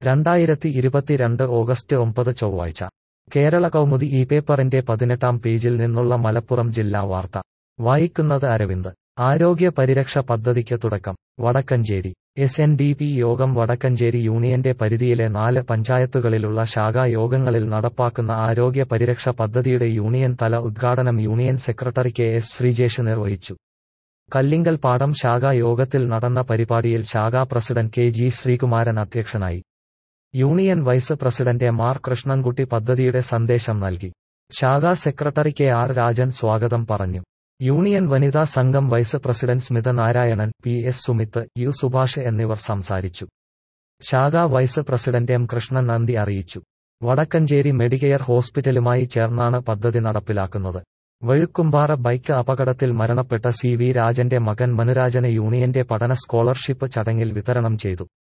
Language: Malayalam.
രണ്ടായിരത്തി ഇരുപത്തിരണ്ട് ഓഗസ്റ്റ് ഒമ്പത് ചൊവ്വാഴ്ച കേരള കൗമുദി ഈ പേപ്പറിന്റെ പതിനെട്ടാം പേജിൽ നിന്നുള്ള മലപ്പുറം ജില്ലാ വാർത്ത വായിക്കുന്നത് അരവിന്ദ് ആരോഗ്യ പരിരക്ഷ പദ്ധതിക്ക് തുടക്കം Vadakkencherry S N D P യോഗം വടക്കഞ്ചേരി യൂണിയന്റെ പരിധിയിലെ നാല് പഞ്ചായത്തുകളിലുള്ള ശാഖാ യോഗങ്ങളിൽ നടപ്പാക്കുന്ന ആരോഗ്യ പരിരക്ഷ പദ്ധതിയുടെ യൂണിയൻ തല ഉദ്ഘാടനം union secretary K S Sreejesh നിർവഹിച്ചു കല്ലിങ്കൽ പാടം ശാഖാ യോഗത്തിൽ നടന്ന പരിപാടിയിൽ ശാഖാ പ്രസിഡന്റ് കെ ജി ശ്രീകുമാരൻ അധ്യക്ഷനായി union vice president M R Krishnankutty പദ്ധതിയുടെ സന്ദേശം നൽകി ശാഖാ സെക്രട്ടറി കെ ആർ രാജൻ സ്വാഗതം പറഞ്ഞു യൂണിയൻ വനിതാ സംഘം vice president Smitha Narayanan P S Sumith U Subhash എന്നിവർ സംസാരിച്ചു ശാഖാ വൈസ് പ്രസിഡന്റ് എം കൃഷ്ണൻ നന്ദി അറിയിച്ചു വടക്കഞ്ചേരി മെഡിക്കെയർ ഹോസ്പിറ്റലുമായി ചേർന്നാണ് പദ്ധതി നടപ്പിലാക്കുന്നത് വഴുക്കുംപാറ ബൈക്ക് അപകടത്തിൽ മരണപ്പെട്ട സി വി രാജന്റെ മകൻ മനുരാജന് യൂണിയന്റെ പഠന സ്കോളർഷിപ്പ് ചടങ്ങിൽ വിതരണം ചെയ്തു